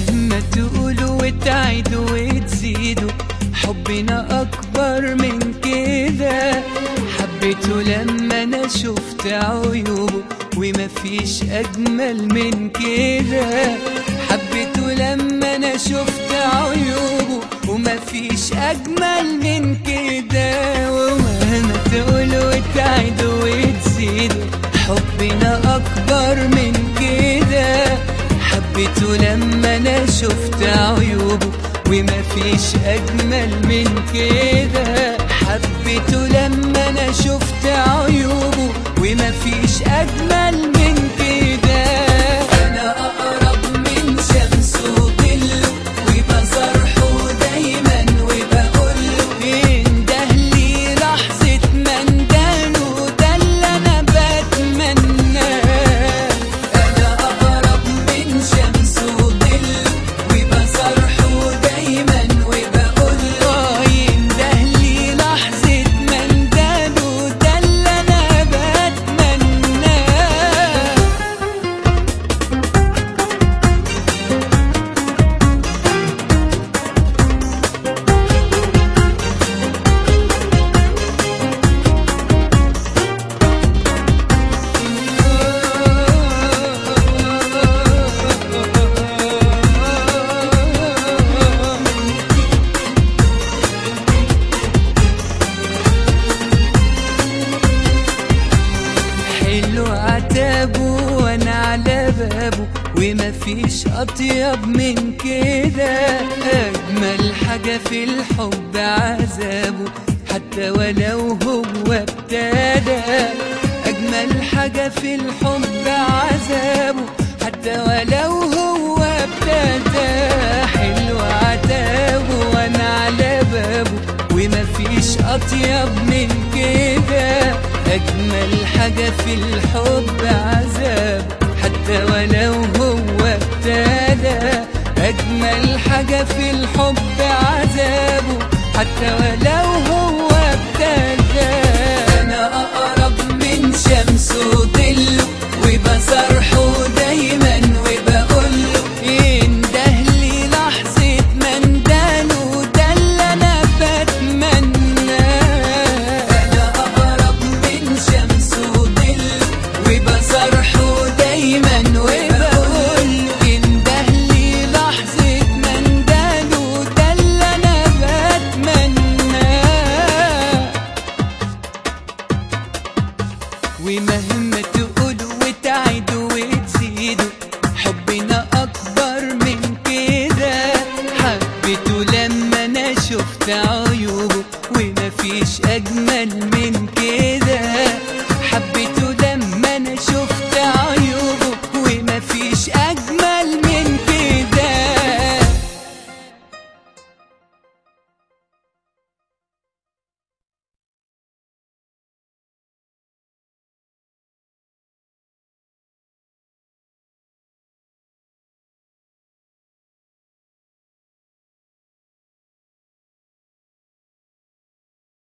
ومهما تقولوا وتعيدوا وتزيدوا حبنا أكبر من كده حبيته لما أنا شفت عيوبه ومفيش أجمل من كده حبيته لما أنا شفت عيوبه ومفيش أجمل من كده ومهما تقولوا وتعيدوا وتزيدوا حبنا أكبر من كده حبيته لما أنا شفت عيوبه ومفيش أجمل من كده حبيته لما أنا شفت عيوبه ومفيش أجمل من كده أنا أقرب من شمس وظله وبصرحه دايما وبقوله انده لي لحظة منداله ده اللي أنا بتمناه أنا أقرب من شمس وظله وبصرحه دايما وبقوله ينده لي لحظة منداله ده اللي أنا بتمناه حلو عتابه وانا على بابه ومفيش اطيب من كده اجمل حاجة في الحب عذابه حتى ولو هو ابتدى اجمل حاجة في الحب عذابه حتى ولو هو ابتدى حلو عتابه وانا على بابه ومفيش اطيب من كده اجمل حاجة في الحب عذاب حتى ولو هو ابتدى اجمل حاجة في الحب عذابه حتى ولو هو ابتدى انا اقرب من شمس وظله وبصرحه دايما وبقوله ينده لي لحظة منداله ده اللي انا بتمناه انا اقرب من شمس وظله وبصرحه دايما وبقوله ينده لي لحظة منداله ده اللي انا بتمناه ومهما تقولوا وتعيدوا وتزيدوا حبنا أكبر من كده حبيته لما أنا شفت